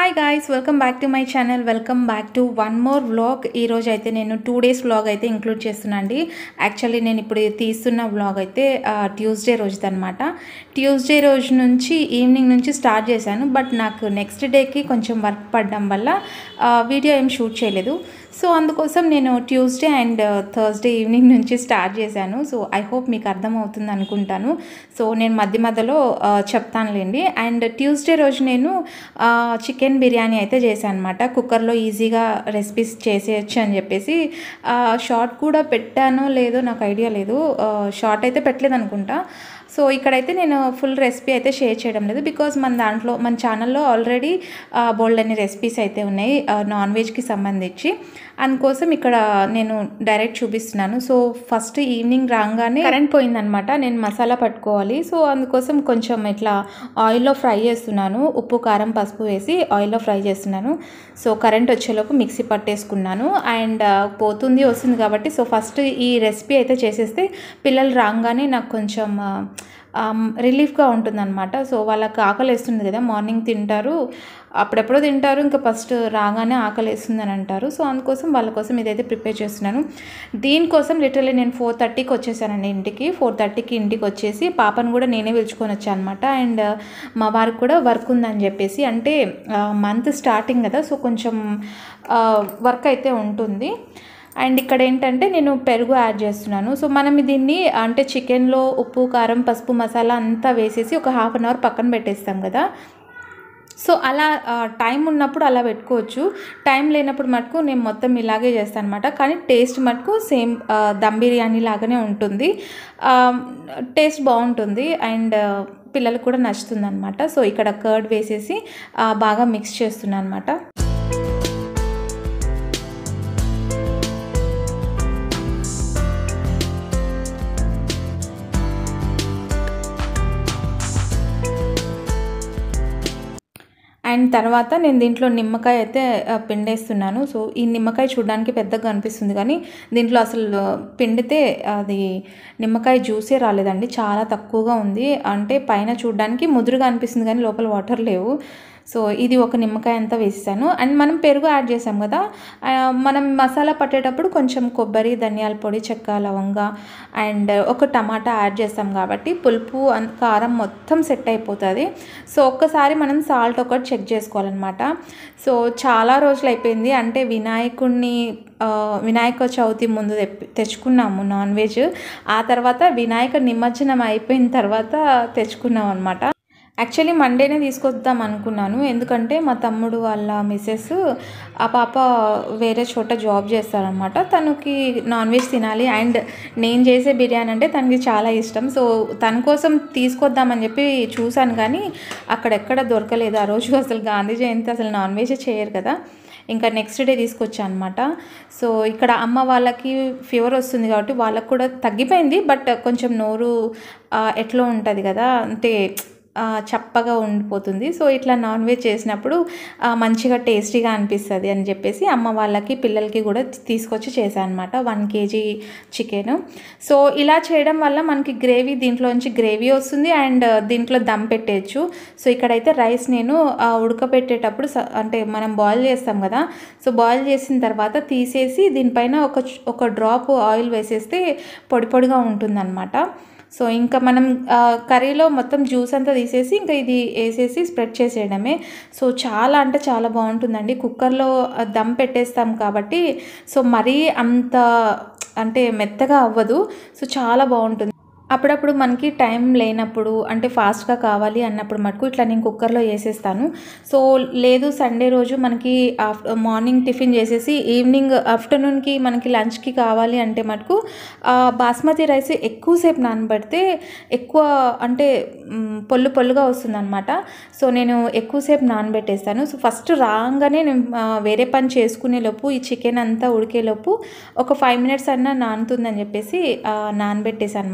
hi guys welcome back to my channel welcome back to one more vlog ఈరోజు అయితే నేను two days vlog అయితే include చేస్తున్నా అండి యాక్చువల్లీ నేను ఇప్పుడు తీస్తున్న వ్లాగ్ అయితే ట్యూస్డే రోజుది అనమాట ట్యూస్డే రోజు నుంచి ఈవినింగ్ నుంచి స్టార్ట్ చేశాను బట్ నాకు నెక్స్ట్ డేకి కొంచెం వర్క్ పడడం వల్ల వీడియో ఏం షూట్ చేయలేదు సో అందుకోసం నేను ట్యూస్డే అండ్ థర్స్డే ఈవినింగ్ నుంచి స్టార్ట్ చేశాను సో ఐ హోప్ మీకు అర్థమవుతుంది అనుకుంటాను సో నేను మధ్య మధ్యలో ఆ, చెప్తానులేండి అండ్ ట్యూస్డే రోజు నేను చికెన్ బిర్యానీ అయితే చేశాను అనమాట కుక్కర్లో ఈజీగా రెసిపీస్ చేసేయచ్చు అని చెప్పేసి షార్ట్ కూడా పెట్టానో లేదో నాకు ఐడియా లేదు షార్ట్ అయితే పెట్టలేదు అనుకుంటా సో ఇక్కడైతే నేను ఫుల్ రెసిపీ అయితే షేర్ చేయడం లేదు బికాజ్ మన దాంట్లో మన ఛానల్లో ఆల్రెడీ బోల్డ్ అన్ని రెసిపీస్ అయితే ఉన్నాయి నాన్ వెజ్కి సంబంధించి అందుకోసం ఇక్కడ నేను డైరెక్ట్ చూపిస్తున్నాను సో ఫస్ట్ ఈవినింగ్ రాగానే కరెంట్ పోయిందనమాట నేను మసాలా పట్టుకోవాలి సో అందుకోసం కొంచెం ఇట్లా ఆయిల్లో ఫ్రై చేస్తున్నాను ఉప్పు కారం పసుపు వేసి ఆయిల్లో ఫ్రై చేస్తున్నాను సో కరెంట్ వచ్చేలోపు మిక్సీ పట్టేసుకున్నాను అండ్ పోతుంది వస్తుంది కాబట్టి సో ఫస్ట్ ఈ రెసిపీ అయితే చేసేస్తే పిల్లలు రాగానే నాకు కొంచెం రిలీఫ్గా ఉంటుందన్నమాట సో వాళ్ళకి ఆకలి వేస్తుంది కదా మార్నింగ్ తింటారు అప్పుడెప్పుడో తింటారు ఇంకా ఫస్ట్ రాగానే ఆకలి వేస్తుంది అని అంటారు సో అందుకోసం వాళ్ళ కోసం ఇదైతే ప్రిపేర్ చేస్తున్నాను దీనికోసం లిటరల్లీ నేను ఫోర్ థర్టీకి వచ్చేసానండి ఇంటికి ఫోర్ థర్టీకి ఇంటికి వచ్చేసి పాపను కూడా నేనే పిలుచుకొని వచ్చాను అనమాట అండ్ మా వారికి కూడా వర్క్ ఉందని చెప్పేసి అంటే మంత్ స్టార్టింగ్ కదా సో కొంచెం వర్క్ అయితే ఉంటుంది అండ్ ఇక్కడ ఏంటంటే నేను పెరుగు యాడ్ చేస్తున్నాను సో మనం దీన్ని అంటే చికెన్లో ఉప్పు కారం పసుపు మసాలా అంతా వేసేసి ఒక హాఫ్ అన్ అవర్ పక్కన పెట్టేస్తాం కదా సో అలా టైం ఉన్నప్పుడు అలా పెట్టుకోవచ్చు టైం లేనప్పుడు మటుకు నేను మొత్తం ఇలాగే చేస్తాను అనమాట కానీ టేస్ట్ మటుకు సేమ్ దమ్ బిర్యానీ లాగానే ఉంటుంది టేస్ట్ బాగుంటుంది అండ్ పిల్లలకు కూడా నచ్చుతుంది అనమాట సో ఇక్కడ కర్డ్ వేసేసి ఆ, బాగా మిక్స్ చేస్తున్నాను అనమాట అండ్ తర్వాత నేను దీంట్లో నిమ్మకాయ అయితే ఆ, పిండేస్తున్నాను సో ఈ నిమ్మకాయ చూడడానికి పెద్దగా కనిపిస్తుంది కానీ దీంట్లో అసలు పిండితే అది నిమ్మకాయ జ్యూసే రాలేదండి చాలా తక్కువగా ఉంది అంటే పైన చూడడానికి ముదురుగా అనిపిస్తుంది కానీ లోపల వాటర్ లేవు సో ఇది ఒక నిమ్మకాయ అంతా వేసాను అండ్ మనం పెరుగు యాడ్ చేసాం కదా ఆ, మనం మసాలా పట్టేటప్పుడు కొంచెం కొబ్బరి ధనియాల పొడి చెక్క లవంగ అండ్ ఒక టమాటా యాడ్ చేస్తాం కాబట్టి పులుపు అన్- కారం మొత్తం సెట్ అయిపోతుంది సో ఒక్కసారి మనం సాల్ట్ ఒకటి చెక్ చేసుకోవాలన్నమాట సో చాలా రోజులు అయిపోయింది అంటే వినాయకుడిని ఆ, వినాయక చవితి ముందు తెప్పి తెచ్చుకున్నాము నాన్ వెజ్ ఆ తర్వాత వినాయక నిమజ్జనం అయిపోయిన తర్వాత తెచ్చుకున్నాం అనమాట యాక్చువల్లీ మండేనే తీసుకొద్దాం అనుకున్నాను ఎందుకంటే మా తమ్ముడు వాళ్ళ మిస్సెస్ ఆ పాప వేరే చోట జాబ్ చేస్తారనమాట తనకి నాన్ వెజ్ తినాలి అండ్ నేను చేసే బిర్యానీ అంటే తనకి చాలా ఇష్టం సో తన కోసం తీసుకొద్దామని చెప్పి చూశాను కానీ అక్కడెక్కడ దొరకలేదు ఆ రోజు అసలు గాంధీ జయంతి అసలు నాన్ వెజ్ చేయరు కదా ఇంకా నెక్స్ట్ డే తీసుకొచ్చాను అనమాట సో ఇక్కడ అమ్మ వాళ్ళకి ఫీవర్ వస్తుంది కాబట్టి వాళ్ళకు కూడా తగ్గిపోయింది బట్ కొంచెం నోరు ఆ, ఎట్లా ఉంటుంది కదా అంటే ఆ, చప్పగా ఉండిపోతుంది సో ఇట్లా నాన్ వెజ్ చేసినప్పుడు ఆ, మంచిగా టేస్టీగా అనిపిస్తుంది అని చెప్పేసి అమ్మ వాళ్ళకి పిల్లలకి కూడా తీసుకొచ్చి చేశాను అనమాట వన్ కేజీ చికెన్ సో ఇలా చేయడం వల్ల మనకి గ్రేవీ దీంట్లోంచి గ్రేవీ వస్తుంది అండ్ దీంట్లో దమ్ పెట్టేయచ్చు సో ఇక్కడైతే రైస్ నేను ఆ, ఉడకబెట్టేటప్పుడు స- అంటే మనం బాయిల్ చేస్తాం కదా సో బాయిల్ చేసిన తర్వాత తీసేసి దీనిపైన ఒక చ్- ఒక డ్రాప్ ఆయిల్ వేసేస్తే పొడి పొడిగా ఉంటుందన్నమాట సో ఇంకా మనం ఆ, కర్రీలో మొత్తం జ్యూస్ అంతా తీసేసి ఇంకా ఇది వేసేసి స్ప్రెడ్ చేసేయడమే సో చాలా అంటే చాలా బాగుంటుందండి కుక్కర్లో ఆ, దమ్ పెట్టేస్తాం కాబట్టి సో మరీ అంత అంటే మెత్తగా అవ్వదు సో చాలా బాగుంటుంది అప్పుడప్పుడు మనకి టైం లేనప్పుడు అంటే ఫాస్ట్గా కావాలి అన్నప్పుడు మటుకు ఇట్లా నేను కుక్కర్లో వేసేస్తాను సో లేదు సండే రోజు మనకి ఆఫ్టర్ మార్నింగ్ టిఫిన్ చేసేసి ఈవినింగ్ ఆఫ్టర్నూన్కి మనకి లంచ్కి కావాలి అంటే మటుకు ఆ, బాస్మతి రైస్ ఎక్కువసేపు నానబెడితే ఎక్కువ అంటే మ్, పొల్లు పొల్లుగా వస్తుందన్నమాట సో నేను ఎక్కువసేపు నానబెట్టేస్తాను సో ఫస్ట్ రాగానే నేను ఆ, వేరే పని చేసుకునే లోపు ఈ చికెన్ అంతా ఉడికేలోపు ఒక ఫైవ్ మినిట్స్ అన్నా నానుతుందని చెప్పేసి ఆ, నానబెట్టేసాను అనమాట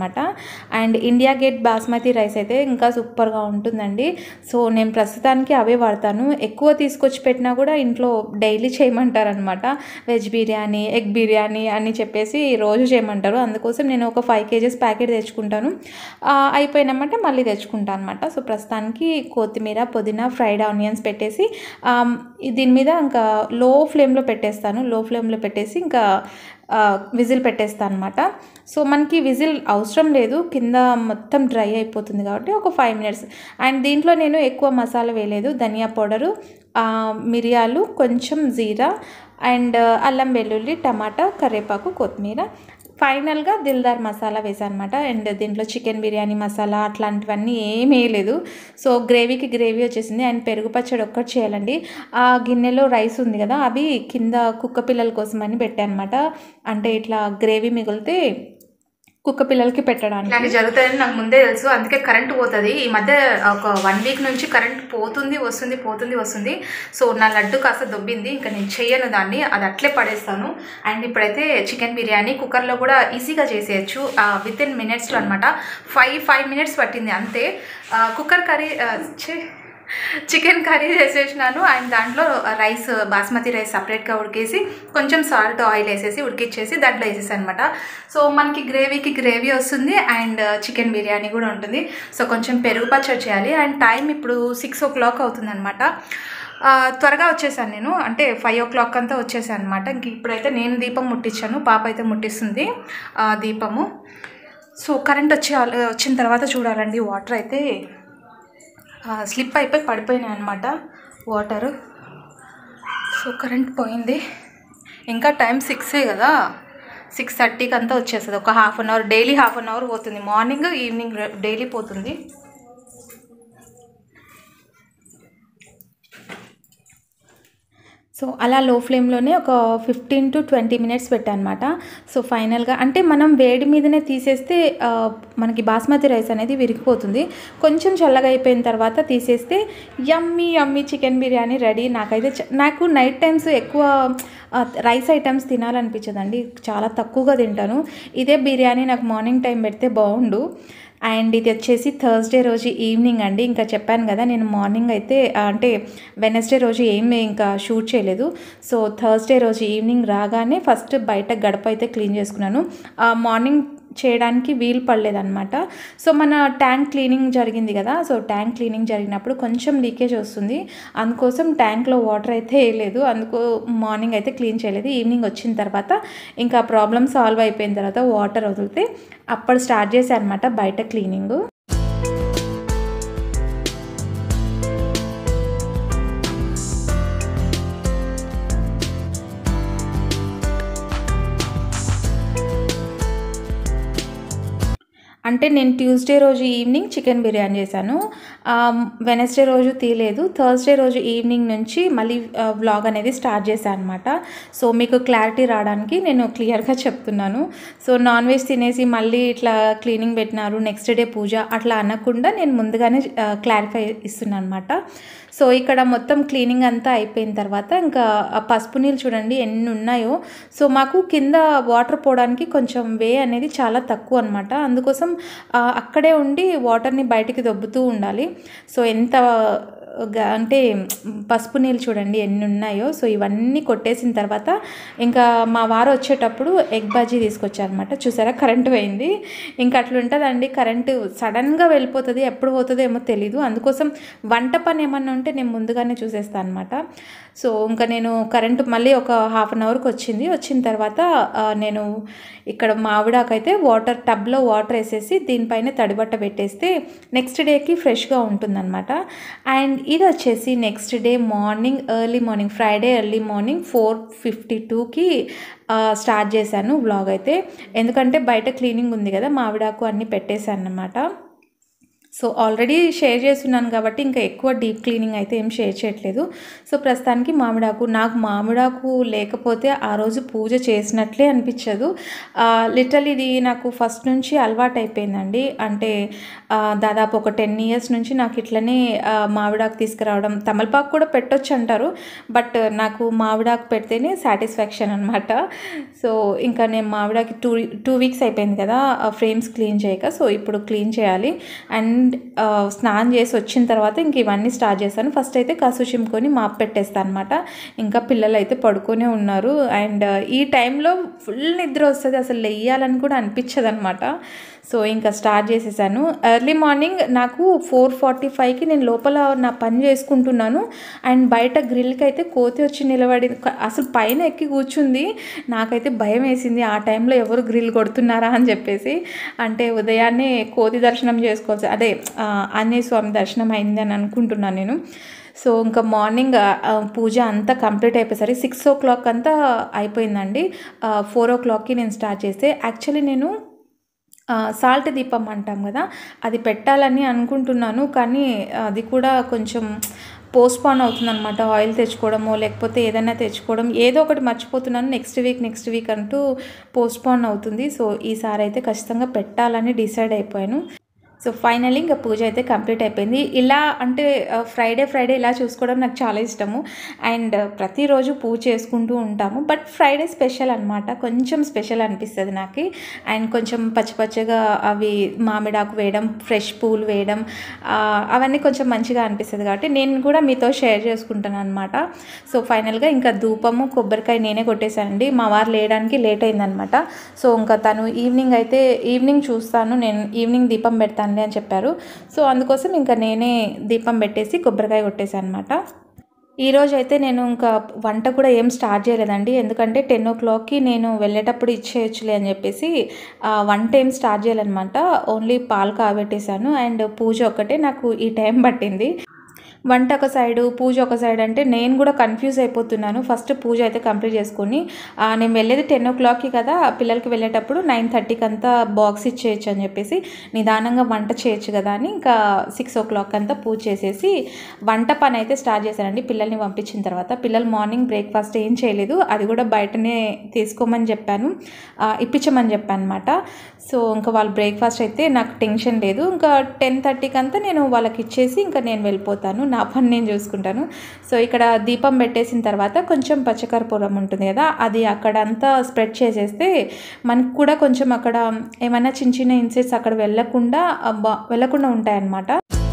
and India Gate basmati rice అయితే ఇంకా సూపర్గా ఉంటుందండి సో నేను ప్రస్తుతానికి అవే వాడతాను ఎక్కువ తీసుకొచ్చి పెట్టినా కూడా ఇంట్లో డైలీ చేయమంటారనమాట వెజ్ బిర్యానీ ఎగ్ బిర్యానీ అని చెప్పేసి రోజు చేయమంటారు అందుకోసం నేను ఒక ఫైవ్ కేజెస్ ప్యాకెట్ తెచ్చుకుంటాను ఆ, అయిపోయినామంటే మళ్ళీ తెచ్చుకుంటాను అనమాట సో ప్రస్తుతానికి కొత్తిమీర పుదీనా ఫ్రైడ్ ఆనియన్స్ పెట్టేసి ఆమ్, దీని మీద ఇంకా లో ఫ్లేమ్లో పెట్టేస్తాను లో ఫ్లేమ్లో పెట్టేసి ఇంకా ఆ, విజిల్ పెట్టేస్తాను అనమాట సో మనకి విజిల్ అవసరం లేదు కింద మొత్తం డ్రై అయిపోతుంది కాబట్టి ఒక ఫైవ్ మినిట్స్ అండ్ దీంట్లో నేను ఎక్కువ మసాలా వేయలేదు ధనియా పౌడరు ఆ, మిరియాలు కొంచెం జీరా అండ్ అల్లం వెల్లుల్లి టమాటా కరివేపాకు కొత్తిమీర ఫైనల్గా దిల్దార్ మసాలా వేసాను అనమాట అండ్ దీంట్లో చికెన్ బిర్యానీ మసాలా అట్లాంటివన్నీ ఏమీ వేయలేదు సో గ్రేవీకి గ్రేవీ వచ్చేసింది అండ్ పెరుగు పచ్చడి ఒక్కటి చేయాలండి ఆ గిన్నెలో రైస్ ఉంది కదా అవి కింద కుక్క పిల్లల కోసం అని పెట్టాను అనమాట అంటే ఇట్లా గ్రేవీ మిగిలితే కుక్క పిల్లలకి పెట్టడానికి ఇలాంటి జరుగుతాయని నాకు ముందే తెలుసు అందుకే కరెంట్ పోతుంది ఈ మధ్య ఒక వన్ వీక్ నుంచి కరెంట్ పోతుంది వస్తుంది పోతుంది వస్తుంది సో నా లడ్డు కాస్త దొబ్బింది ఇంకా నేను చెయ్యను దాన్ని అది అట్లే పడేస్తాను అండ్ ఇప్పుడైతే చికెన్ బిర్యానీ కుక్కర్లో కూడా ఈజీగా చేసేయచ్చు విత్ ఇన్ మినిట్స్లో అనమాట ఫైవ్ ఫైవ్ మినిట్స్ పట్టింది అంతే కుక్కర్ కర్రీ ఛే చికెన్ కర్రీ చేసేసినాను అండ్ దాంట్లో రైస్ బాస్మతి రైస్ సపరేట్గా ఉడికేసి కొంచెం సాల్ట్ ఆయిల్ వేసేసి ఉడికిచ్చేసి దాంట్లో వేసేసి అనమాట సో మనకి గ్రేవీకి గ్రేవీ వస్తుంది అండ్ చికెన్ బిర్యానీ కూడా ఉంటుంది సో కొంచెం పెరుగు పచ్చడి చేయాలి అండ్ టైం ఇప్పుడు సిక్స్ ఓ క్లాక్ అవుతుంది అనమాట త్వరగా వచ్చేసాను నేను అంటే ఫైవ్ ఓ క్లాక్ అంతా వచ్చేసాను అనమాట ఇంక ఇప్పుడైతే నేను దీపం ముట్టించాను పాప అయితే ముట్టిస్తుంది ఆ, దీపము సో కరెంట్ వచ్చే వచ్చిన తర్వాత చూడాలండి వాటర్ అయితే స్లిప్ అయిపోయి పడిపోయినాయి అనమాట వాటర్ సో కరెంట్ పోయింది ఇంకా టైం సిక్సే కదా సిక్స్ థర్టీకి అంతా వచ్చేస్తుంది ఒక half an hour daily half an hour పోతుంది మార్నింగ్ ఈవినింగ్ డైలీ పోతుంది సో అలా లో ఫ్లేమ్లోనే ఒక ఫిఫ్టీన్ టు ట్వంటీ మినిట్స్ పెట్టానమాట సో ఫైనల్గా అంటే మనం వేడి మీదనే తీసేస్తే ఆ, మనకి బాస్మతి రైస్ అనేది విరిగిపోతుంది కొంచెం చల్లగా అయిపోయిన తర్వాత తీసేస్తే yummy yummy chicken biryani ready నాకైతే చ- నాకు నైట్ టైమ్స్ ఎక్కువ ఆ, రైస్ ఐటమ్స్ తినాలనిపించదండి చాలా తక్కువగా తింటాను ఇదే బిర్యానీ నాకు మార్నింగ్ టైం పెడితే బాగుండు అండ్ ఇది వచ్చేసి థర్స్డే రోజు ఈవినింగ్ అండి ఇంకా చెప్పాను కదా నేను మార్నింగ్ అయితే ఆ, అంటే వెనస్డే రోజు ఏం ఇంకా షూట్ చేయలేదు సో థర్స్డే రోజు ఈవినింగ్ రాగానే ఫస్ట్ బయట గడప అయితే క్లీన్ చేసుకున్నాను ఆ, మార్నింగ్ చేయడానికి వీలు పడలేదన్నమాట సో మన ట్యాంక్ క్లీనింగ్ జరిగింది కదా సో ట్యాంక్ క్లీనింగ్ జరిగినప్పుడు కొంచెం లీకేజ్ వస్తుంది అందుకోసం ట్యాంక్లో వాటర్ అయితే వేయలేదు అందుకో మార్నింగ్ అయితే క్లీన్ చేయలేదు ఈవినింగ్ వచ్చిన తర్వాత ఇంకా ప్రాబ్లమ్ సాల్వ్ అయిపోయిన తర్వాత వాటర్ వదిలితే అప్పుడు స్టార్ట్ చేశాను అనమాట బయట క్లీనింగ్ అంటే నేను ట్యూస్డే రోజు ఈవినింగ్ చికెన్ బిర్యానీ చేశాను వెనస్డే రోజు తీయలేదు థర్స్డే రోజు ఈవినింగ్ నుంచి మళ్ళీ వ్లాగ్ అనేది స్టార్ట్ చేశాను అనమాట సో మీకు క్లారిటీ రావడానికి నేను క్లియర్గా చెప్తున్నాను సో నాన్ వెజ్ తినేసి మళ్ళీ ఇట్లా క్లీనింగ్ పెట్టినారు నెక్స్ట్ డే పూజ అట్లా అనకుండా నేను ముందుగానే క్లారిఫై ఇస్తున్నాను అనమాట సో ఇక్కడ మొత్తం క్లీనింగ్ అంతా అయిపోయిన తర్వాత ఇంకా ఆ పసుపు నీళ్ళు చూడండి ఎన్ని ఉన్నాయో సో మాకు కింద వాటర్ పోవడానికి కొంచెం వే అనేది చాలా తక్కువ అనమాట అందుకోసం ఆ, అక్కడే ఉండి వాటర్ని బయటికి దొబ్బుతూ ఉండాలి సో ఎంత గ- అంటే పసుపు నీళ్ళు చూడండి ఎన్ని ఉన్నాయో సో ఇవన్నీ కొట్టేసిన తర్వాత ఇంకా మా వారు వచ్చేటప్పుడు ఎగ్ బాజీ తీసుకొచ్చారనమాట చూసారా కరెంట్ పోయింది ఇంకా అట్లా ఉంటుందండి కరెంటు సడన్గా వెళ్ళిపోతుంది ఎప్పుడు పోతుందో ఏమో తెలీదు అందుకోసం వంట పని ఏమన్నా ఉంటే నేను ముందుగానే చూసేస్తాను అనమాట సో ఇంకా నేను కరెంటు మళ్ళీ ఒక హాఫ్ అన్ అవర్కి వచ్చింది వచ్చిన తర్వాత ఆ, నేను ఇక్కడ మామిడాకైతే వాటర్ టబ్లో వాటర్ వేసేసి దీనిపైన తడిబట్ట పెట్టేస్తే నెక్స్ట్ డేకి ఫ్రెష్గా ఉంటుందన్నమాట అండ్ ఇది వచ్చేసి next day morning early morning Friday early morning four fifty టూకి స్టార్ట్ చేశాను వ్లాగ్ అయితే ఎందుకంటే బయట క్లీనింగ్ ఉంది కదా మామిడాకు అన్నీ పెట్టేశాను అనమాట సో ఆల్రెడీ షేర్ చేస్తున్నాను కాబట్టి ఇంకా ఎక్కువ డీప్ క్లీనింగ్ అయితే ఏం షేర్ చేయట్లేదు సో ప్రస్తుతానికి మామిడాకు నాకు మామిడాకు లేకపోతే ఆ రోజు పూజ చేసినట్లే అనిపించదు లిటల్ ఇది నాకు ఫస్ట్ నుంచి అలవాటు అయిపోయిందండి అంటే ఆ, దాదాపు ఒక టెన్ ఇయర్స్ నుంచి నాకు ఇట్లనే ఆ, మామిడాకు తీసుకురావడం తమలపాకు కూడా పెట్టొచ్చు అంటారు బట్ నాకు మామిడాకు పెడితేనే సాటిస్ఫాక్షన్ అనమాట సో ఇంకా నేను మామిడాకి టూ టూ వీక్స్ అయిపోయింది కదా ఫ్రేమ్స్ క్లీన్ చేయక సో ఇప్పుడు క్లీన్ చేయాలి అండ్ స్నానం చేసి వచ్చిన తర్వాత ఇంక ఇవన్నీ స్టార్ట్ చేస్తాను ఫస్ట్ అయితే కసు చిమ్కొని మాప్ పెట్టేస్తాను అనమాట ఇంకా పిల్లలు అయితే పడుకొనే ఉన్నారు అండ్ ఈ టైంలో ఫుల్ నిద్ర వస్తుంది అసలు లెయ్యాలని కూడా అనిపించదు అనమాట సో ఇంకా స్టార్ట్ చేసేసాను ఎర్లీ మార్నింగ్ నాకు ఫోర్ ఫార్టీ ఫైవ్కి నేను లోపల నా పని చేసుకుంటున్నాను అండ్ బయట గ్రిల్కి అయితే కోతి వచ్చి నిలబడి అసలు పైన ఎక్కి కూర్చుంది నాకైతే భయం వేసింది ఆ టైంలో ఎవరు గ్రిల్ కొడుతున్నారా అని చెప్పేసి అంటే ఉదయాన్నే కోతి దర్శనం చేసుకోవచ్చు అదే ఆ, ఆంజనేయ స్వామి దర్శనం అయింది అని అనుకుంటున్నాను నేను సో ఇంకా మార్నింగ్ ఆ, పూజ అంతా కంప్లీట్ అయిపోయేసరికి సిక్స్ ఓ క్లాక్ అంతా అయిపోయిందండి ఫోర్ ఓ క్లాక్కి నేను స్టార్ట్ చేస్తే యాక్చువల్లీ నేను ఆ, సాల్ట్ దీపం అంటాం కదా అది పెట్టాలని అనుకుంటున్నాను కానీ అది కూడా కొంచెం పోస్ట్పోన్ అవుతుందన్నమాట ఆయిల్ తెచ్చుకోవడమో లేకపోతే ఏదైనా తెచ్చుకోవడం ఏదో ఒకటి మర్చిపోతున్నాను నెక్స్ట్ వీక్ నెక్స్ట్ వీక్ అంటూ పోస్ట్పోన్ అవుతుంది సో ఈసారి అయితే ఖచ్చితంగా పెట్టాలని డిసైడ్ అయిపోయాను సో ఫైనల్లీ ఇంకా పూజ అయితే కంప్లీట్ అయిపోయింది ఇలా అంటే ఫ్రైడే ఫ్రైడే ఇలా చూసుకోవడం నాకు చాలా ఇష్టము అండ్ ప్రతిరోజు పూజ చేసుకుంటూ ఉంటాము బట్ ఫ్రైడే స్పెషల్ అనమాట కొంచెం స్పెషల్ అనిపిస్తుంది నాకు అండ్ కొంచెం పచ్చి పచ్చగా అవి మామిడాకు వేయడం ఫ్రెష్ పూలు వేయడం ఆ, అవన్నీ కొంచెం మంచిగా అనిపిస్తుంది కాబట్టి నేను కూడా మీతో షేర్ చేసుకుంటాను అనమాట సో ఫైనల్గా ఇంకా ధూపము కొబ్బరికాయ నేనే కొట్టేశానండి మా వారు లేయడానికి లేట్ అయిందనమాట సో ఇంకా తను ఈవినింగ్ అయితే ఈవినింగ్ చూస్తాను నేను ఈవినింగ్ దీపం పెడతానులే అని చెప్పారు సో అందుకోసం ఇంకా నేనే దీపం పెట్టేసి కొబ్బరికాయ కొట్టేశాను అనమాట ఈరోజు అయితే నేను ఇంకా వంట కూడా ఏం స్టార్ట్ చేయలేదండి ఎందుకంటే టెన్ ఓ క్లాక్కి నేను వెళ్ళేటప్పుడు ఇచ్చేయచ్చులే అని చెప్పేసి ఆ, వంట ఏం స్టార్ట్ చేయాలన్నమాట ఓన్లీ పాలు కాబెట్టేశాను అండ్ పూజ ఒక్కటే నాకు ఈ టైం పట్టింది వంట ఒక సైడు పూజ ఒక సైడ్ అంటే నేను కూడా కన్ఫ్యూజ్ అయిపోతున్నాను ఫస్ట్ పూజ అయితే కంప్లీట్ చేసుకొని ఆ, నేను వెళ్ళేది టెన్ ఓ క్లాక్కి కదా పిల్లలకి వెళ్ళేటప్పుడు నైన్ థర్టీకి అంతా బాక్స్ ఇచ్చేయచ్చు అని చెప్పేసి నిదానంగా వంట చేయొచ్చు కదా అని ఇంకా సిక్స్ ఓ క్లాక్ అంతా పూజ చేసేసి వంట పని అయితే స్టార్ట్ చేశానండి పిల్లల్ని పంపించిన తర్వాత పిల్లలు మార్నింగ్ బ్రేక్ఫాస్ట్ ఏం చేయలేదు అది కూడా బయటనే తీసుకోమని చెప్పాను ఆ, ఇప్పించమని చెప్పాను అనమాట సో ఇంకా వాళ్ళ బ్రేక్ఫాస్ట్ అయితే నాకు టెన్షన్ లేదు ఇంకా టెన్ థర్టీకి అంతా నేను వాళ్ళకి ఇచ్చేసి ఇంకా నేను వెళ్ళిపోతాను నా పని నేను చూసుకుంటాను సో ఇక్కడ దీపం పెట్టేసిన తర్వాత కొంచెం పచ్చకర్పూరం ఉంటుంది కదా అది అక్కడ అంతా స్ప్రెడ్ చేసేస్తే మనకు కూడా కొంచెం అక్కడ ఏమైనా చిన్న చిన్న ఇన్సెక్ట్స్ అక్కడ వెళ్ళకుండా ఆ, బా వెళ్ళకుండా ఉంటాయన్నమాట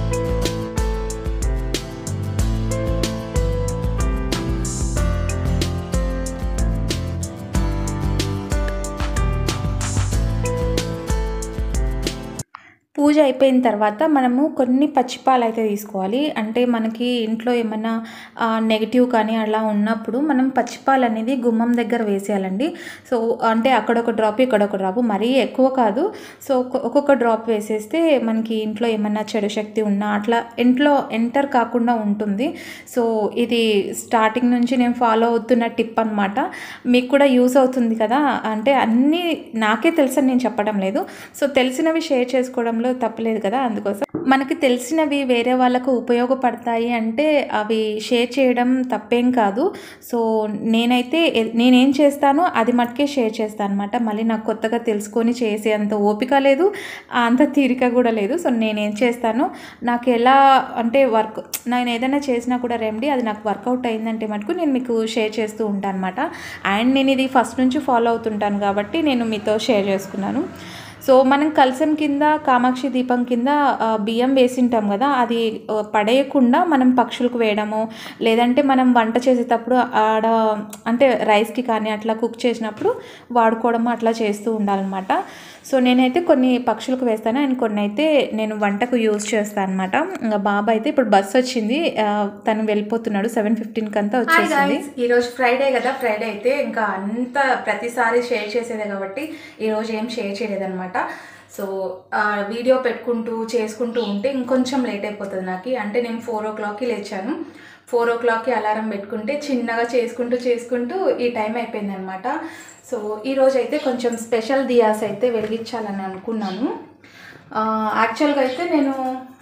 పూజ అయిపోయిన తర్వాత మనము కొన్ని పచ్చిపాలు అయితే తీసుకోవాలి అంటే మనకి ఇంట్లో ఏమైనా నెగిటివ్ కానీ అలా ఉన్నప్పుడు మనం పచ్చిపాలు అనేది గుమ్మం దగ్గర వేసేయాలండి సో అంటే అక్కడ ఒక డ్రాప్ ఇక్కడ ఒక డ్రాప్ మరీ ఎక్కువ కాదు సో ఒక్కొ- ఒక్కొక్క డ్రాప్ వేసేస్తే మనకి ఇంట్లో ఏమైనా చెడు శక్తి ఉన్నా అట్లా ఇంట్లో ఎంటర్ కాకుండా ఉంటుంది సో ఇది స్టార్టింగ్ నుంచి నేను ఫాలో అవుతున్న టిప్ అనమాట మీకు కూడా యూస్ అవుతుంది కదా అంటే అన్నీ నాకే తెలుసని నేను చెప్పడం లేదు సో తెలిసినవి షేర్ చేసుకోవడంలో తప్పలేదు కదా అందుకోసం మనకి తెలిసినవి వేరే వాళ్ళకు ఉపయోగపడతాయి అంటే అవి షేర్ చేయడం తప్పేం కాదు సో నేనైతే ఎ- నేనేం చేస్తానో అది మటుకే షేర్ చేస్తాను అనమాట మళ్ళీ నాకు కొత్తగా తెలుసుకొని చేసే అంత ఓపిక లేదు ఆ అంత తీరిక కూడా లేదు సో నేనేం చేస్తానో నాకు ఎలా అంటే వర్క్ నేను ఏదైనా చేసినా కూడా రెమెడీ అది నాకు వర్కౌట్ అయిందంటే మటుకు నేను మీకు షేర్ చేస్తూ ఉంటాను అనమాట అండ్ నేను ఇది ఫస్ట్ నుంచి ఫాలో అవుతుంటాను కాబట్టి నేను మీతో షేర్ చేసుకున్నాను సో మనం కలసం కింద కామాక్షి దీపం కింద ఆ, బియ్యం వేసింటాం కదా అది ఆ, పడేయకుండా మనం పక్షులకు వేయడము లేదంటే మనం వంట చేసేటప్పుడు ఆడ అంటే రైస్కి కానీ అట్లా కుక్ చేసినప్పుడు వాడుకోవడము అట్లా చేస్తూ ఉండాలన్నమాట సో నేనైతే కొన్ని పక్షులకు వేస్తాను అండ్ కొన్ని అయితే నేను వంటకు యూజ్ చేస్తాను అనమాట ఇంకా బాబా అయితే ఇప్పుడు బస్సు వచ్చింది ఆ, తను వెళ్ళిపోతున్నాడు సెవెన్ ఫిఫ్టీన్కి అంతా వచ్చేసింది ఈరోజు ఫ్రైడే కదా ఫ్రైడే అయితే ఇంకా అంత ప్రతిసారి షేర్ చేసేదే కాబట్టి ఈరోజు ఏం షేర్ చేయలేదన్నమాట సో ఆ, వీడియో పెట్టుకుంటూ చేసుకుంటూ ఉంటే ఇంకొంచెం లేట్ అయిపోతుంది నాకు అంటే నేను ఫోర్ ఓ క్లాక్కి లేచాను ఫోర్ ఓ క్లాక్కి అలారం పెట్టుకుంటే చిన్నగా చేసుకుంటూ చేసుకుంటూ ఈ టైం అయిపోయింది అనమాట సో ఈరోజు అయితే కొంచెం స్పెషల్ దియాస్ అయితే వెలిగించాలని అనుకున్నాను యాక్చువల్గా అయితే నేను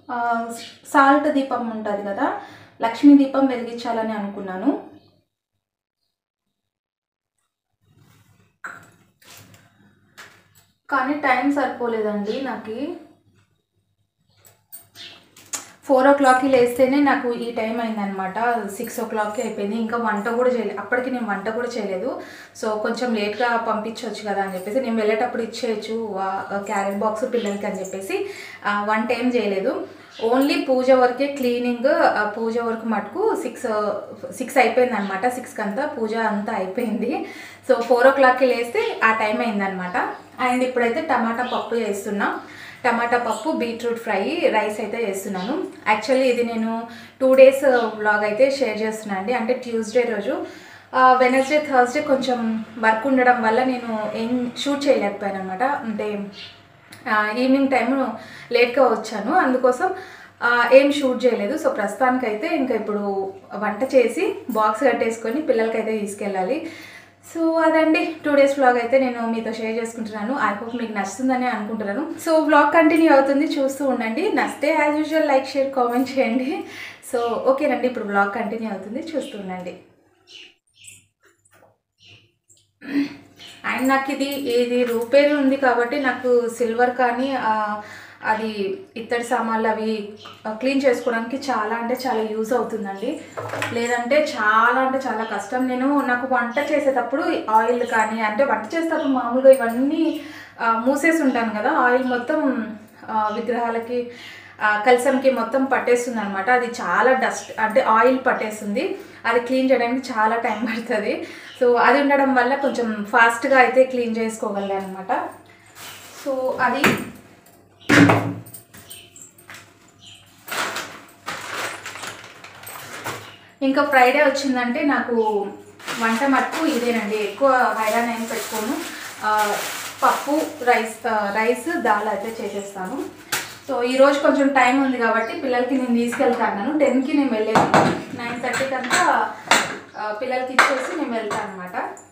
సాల్ట్ దీపం ఉంటుంది కదా లక్ష్మీ దీపం వెలిగించాలని అనుకున్నాను కానీ టైం సరిపోలేదండి నాకు ఫోర్ ఓ క్లాక్కి లేస్తేనే నాకు ఈ టైం అయిందనమాట సిక్స్ ఓ క్లాక్కి అయిపోయింది ఇంకా వంట కూడా చేయలేదు అప్పటికి నేను వంట కూడా చేయలేదు సో కొంచెం లేట్గా పంపించవచ్చు కదా అని చెప్పేసి నేను వెళ్ళేటప్పుడు ఇచ్చేయచ్చు క్యారెట్ బాక్స్ పిల్లలకి అని చెప్పేసి ఆ, వంట ఏం చేయలేదు ఓన్లీ పూజ వరకే క్లీనింగ్ పూజ వరకు మటుకు సిక్స్ సిక్స్ అయిపోయింది అనమాట సిక్స్కి అంతా పూజ అంతా అయిపోయింది సో ఫోర్ ఓ క్లాక్కి లేస్తే ఆ టైం అయిందనమాట అండ్ ఇప్పుడైతే టమాటా పప్పు చేస్తున్నా టమాటా పప్పు బీట్రూట్ ఫ్రై రైస్ అయితే చేస్తున్నాను యాక్చువల్లీ ఇది నేను టూ డేస్ వ్లాగ్ అయితే షేర్ చేస్తున్నాను అండి అంటే ట్యూస్డే రోజు వెనస్డే థర్స్డే కొంచెం వర్క్ ఉండడం వల్ల నేను ఏం షూట్ చేయలేకపోయాను అనమాట అంటే ఈవినింగ్ టైం లేట్గా వచ్చాను అందుకోసం ఆ, ఏం షూట్ చేయలేదు సో ప్రస్తుతానికైతే ఇంకా ఇప్పుడు వంట చేసి బాక్స్ కట్టేసుకొని పిల్లలకైతే తీసుకెళ్ళాలి సో అదండి టూ డేస్ వ్లాగ్ అయితే నేను మీతో షేర్ చేసుకుంటున్నాను ఐ హోప్ మీకు నచ్చుతుందని అనుకుంటున్నాను సో వ్లాగ్ కంటిన్యూ అవుతుంది చూస్తూ ఉండండి నచ్చితే as usual like share comment చేయండి సో ఓకేనండి ఇప్పుడు వ్లాగ్ కంటిన్యూ అవుతుంది చూస్తూ ఉండండి అండ్ నాకు ఇది ఇది రూపేరు ఉంది కాబట్టి నాకు సిల్వర్ కానీ ఆ, అది ఇత్తడి సామాన్లు అవి క్లీన్ చేసుకోవడానికి చాలా అంటే చాలా యూజ్ అవుతుందండి లేదంటే చాలా అంటే చాలా కష్టం నేను నాకు వంట చేసేటప్పుడు ఆయిల్ కానీ అంటే వంట చేసేటప్పుడు మామూలుగా ఇవన్నీ ఆ, మూసేసి ఉంటాను కదా ఆయిల్ మొత్తం ఆ, విగ్రహాలకి ఆ, కలసంకి మొత్తం పట్టేస్తుంది అనమాట అది చాలా డస్ట్ అంటే ఆయిల్ పట్టేస్తుంది అది క్లీన్ చేయడానికి చాలా టైం పడుతుంది సో అది ఉండడం వల్ల కొంచెం ఫాస్ట్గా అయితే క్లీన్ చేసుకోగలను అనమాట సో అది ఇంకా ఫ్రైడే వచ్చిందంటే నాకు వంట మటుకు ఇదేనండి ఎక్కువ హైరాన్ ఏం పెట్టుకోను ఆ, పప్పు రైస్ ఆ, రైస్ దాల్ అయితే చేసేస్తాను సో ఈరోజు కొంచెం టైం ఉంది కాబట్టి పిల్లలకి నేను తీసుకెళ్తాను టెన్కి నేను వెళ్ళేది నైన్ థర్టీకి అంతా ఆ, పిల్లలకి ఇచ్చేసి నేను వెళ్తాను అనమాట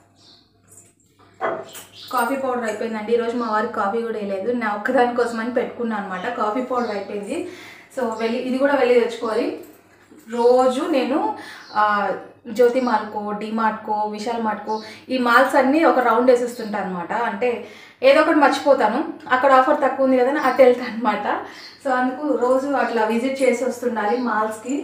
కాఫీ పౌడర్ అయిపోయిందండి ఈరోజు మా వారికి కాఫీ కూడా వేయలేదు నా ఒక్కదాని కోసం అని పెట్టుకున్నాను అనమాట కాఫీ పౌడర్ అయిపోయింది సో వెళ్ళి ఇది కూడా వెళ్ళి తెచ్చుకోవాలి రోజు నేను ఆ, జ్యోతి మాల్కో డిమార్ట్కో విశాల్ మార్ట్కో ఈ మాల్స్ అన్నీ ఒక రౌండ్ వేసేస్తుంటాను అనమాట అంటే ఏదో ఒకటి మర్చిపోతాను అక్కడ ఆఫర్ తక్కువ ఉంది కదా అని అటు వెళ్తాను అనమాట సో అందుకు రోజు అట్లా విజిట్ చేసి వస్తుండాలి మాల్స్కి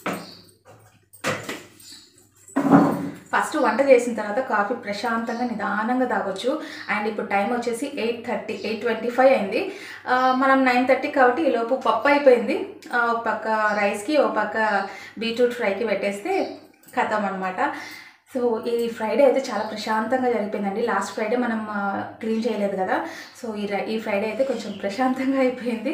ఫస్ట్ వంట చేసిన తర్వాత కాఫీ ప్రశాంతంగా నిదానంగా తాగొచ్చు అండ్ ఇప్పుడు టైం వచ్చేసి eight thirty eight twenty five అయింది ఆ, మనం నైన్ థర్టీ కాబట్టి ఈ లోపు పప్పు అయిపోయింది ఆ, ఒక పక్క రైస్కి ఒక పక్క బీట్రూట్ ఫ్రైకి పెట్టేస్తే కథం అనమాట సో ఈ ఫ్రైడే అయితే చాలా ప్రశాంతంగా జరిగిపోయిందండి లాస్ట్ ఫ్రైడే మనం క్లీన్ చేయలేదు కదా సో ఈ రై- ఈ ఫ్రైడే అయితే కొంచెం ప్రశాంతంగా అయిపోయింది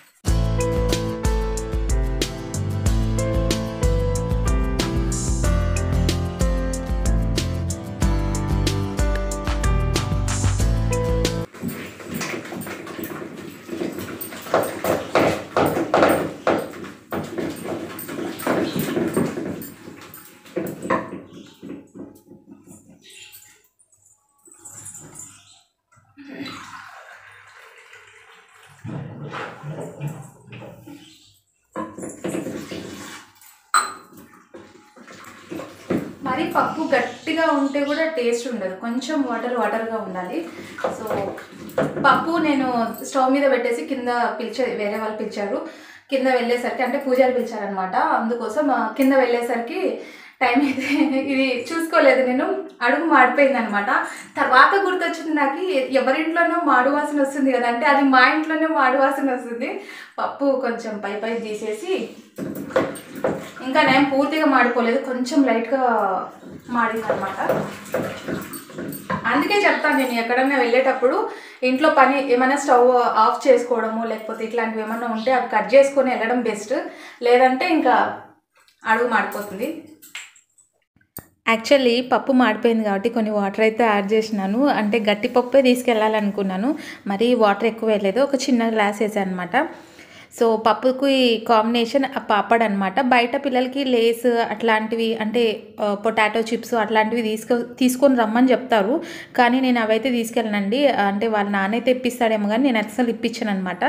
మరి పప్పు గట్టిగా ఉంటే కూడా టేస్ట్ ఉండదు కొంచెం వాటర్ వాటర్గా ఉండాలి సో పప్పు నేను స్టవ్ మీద పెట్టేసి కింద పిలిచే వేరే వాళ్ళు పిలిచారు కింద వెళ్ళేసరికి అంటే పూజారి పిలిచారనమాట అందుకోసం ఆ, కింద వెళ్ళేసరికి టైం అయితే ఇది చూసుకోలేదు నేను అడుగు మాడిపోయింది అనమాట తర్వాత గుర్తొచ్చింది నాకు ఎవరింట్లోనో మాడు వాసన వస్తుంది కదా అంటే అది మా ఇంట్లోనే మాడు వాసన వస్తుంది పప్పు కొంచెం పై పై తీసేసి ఇంకా నేను పూర్తిగా మాడిపోలేదు కొంచెం లైట్గా మాడింది అనమాట అందుకే చెప్తాను నేను ఎక్కడన్నా వెళ్ళేటప్పుడు ఇంట్లో పని ఏమైనా స్టవ్ ఆఫ్ చేసుకోవడము లేకపోతే ఇట్లాంటివి ఏమైనా ఉంటే అవి కట్ చేసుకొని వెళ్ళడం బెస్ట్ లేదంటే ఇంకా అడుగు మాడిపోతుంది యాక్చువల్లీ పప్పు మాడిపోయింది కాబట్టి కొన్ని వాటర్ అయితే యాడ్ చేసినాను అంటే గట్టి పప్పే తీసుకెళ్ళాలనుకున్నాను మరీ వాటర్ ఎక్కువ వేయలేదు ఒక చిన్న గ్లాస్ వేసాను అనమాట సో పప్పుకి కాంబినేషన్ పాపడ్ అనమాట బయట పిల్లలకి లేస్ అట్లాంటివి అంటే పొటాటో చిప్స్ అట్లాంటివి తీసుకో తీసుకొని రమ్మని చెప్తారు కానీ నేను అవైతే తీసుకెళ్ళనండి అంటే వాళ్ళ నాన్న తెప్పిస్తాడేమో కానీ నేను అసలు ఇప్పించాను అనమాట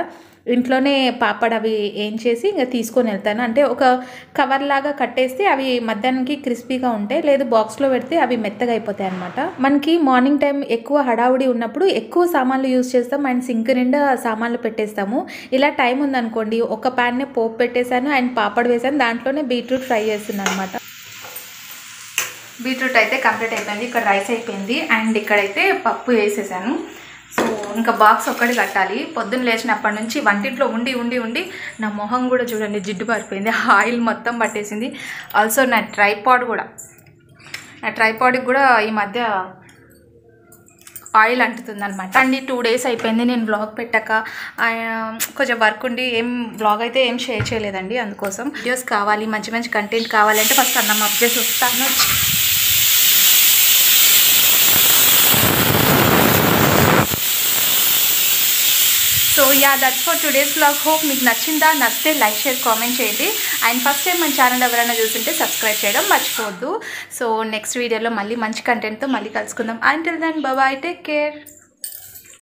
ఇంట్లోనే పాపడ్ అవి ఏం చేసి ఇంకా తీసుకొని వెళ్తాను అంటే ఒక కవర్ లాగా కట్టేస్తే అవి మధ్యాహ్నానికి క్రిస్పీగా ఉంటాయి లేదు బాక్స్లో పెడితే అవి మెత్తగా అయిపోతాయి అనమాట మనకి మార్నింగ్ టైం ఎక్కువ హడావుడి ఉన్నప్పుడు ఎక్కువ సామాన్లు యూజ్ చేస్తాం అండ్ సింక్ నిండా సామాన్లు పెట్టేస్తాము ఇలా టైం ఉందనుకోండి ఒక ప్యాన్నే పోపు పెట్టేశాను అండ్ పాపడ్ వేసాను దాంట్లోనే బీట్రూట్ ఫ్రై చేస్తున్నాను అనమాట బీట్రూట్ అయితే కంప్లీట్ అయిపోయింది ఇక్కడ రైస్ అయిపోయింది అండ్ ఇక్కడైతే పప్పు వేసేసాను సో ఇంకా బాక్స్ ఒక్కటి కట్టాలి పొద్దున్న లేచినప్పటి నుంచి వంటింట్లో ఉండి ఉండి ఉండి నా మొహం కూడా చూడండి జిడ్డు పారిపోయింది ఆయిల్ మొత్తం పట్టేసింది ఆల్సో నా ట్రైపాడ్ కూడా నా ట్రైపాడ్కి కూడా ఈ మధ్య ఆయిల్ అంటుతుంది అనమాట అండి టూ డేస్ అయిపోయింది నేను బ్లాగ్ పెట్టాక ఆ, కొంచెం వర్క్ ఉండి ఏం బ్లాగ్ అయితే ఏం షేర్ చేయలేదండి అందుకోసం వీడియోస్ కావాలి మంచి మంచి కంటెంట్ కావాలంటే ఫస్ట్ అన్నం అప్ చేసి వస్తాను so ya that's for today's vlog hope మీకు నచ్చిందా నచ్చితే లైక్ షేర్ కామెంట్ చేయండి అండ్ ఫస్ట్ టైం మన ఛానల్ ఎవరైనా చూస్తుంటే సబ్స్క్రైబ్ చేయడం మర్చిపోవద్దు సో నెక్స్ట్ వీడియోలో మళ్ళీ మంచి కంటెంట్తో మళ్ళీ కలుసుకుందాం until then bye take care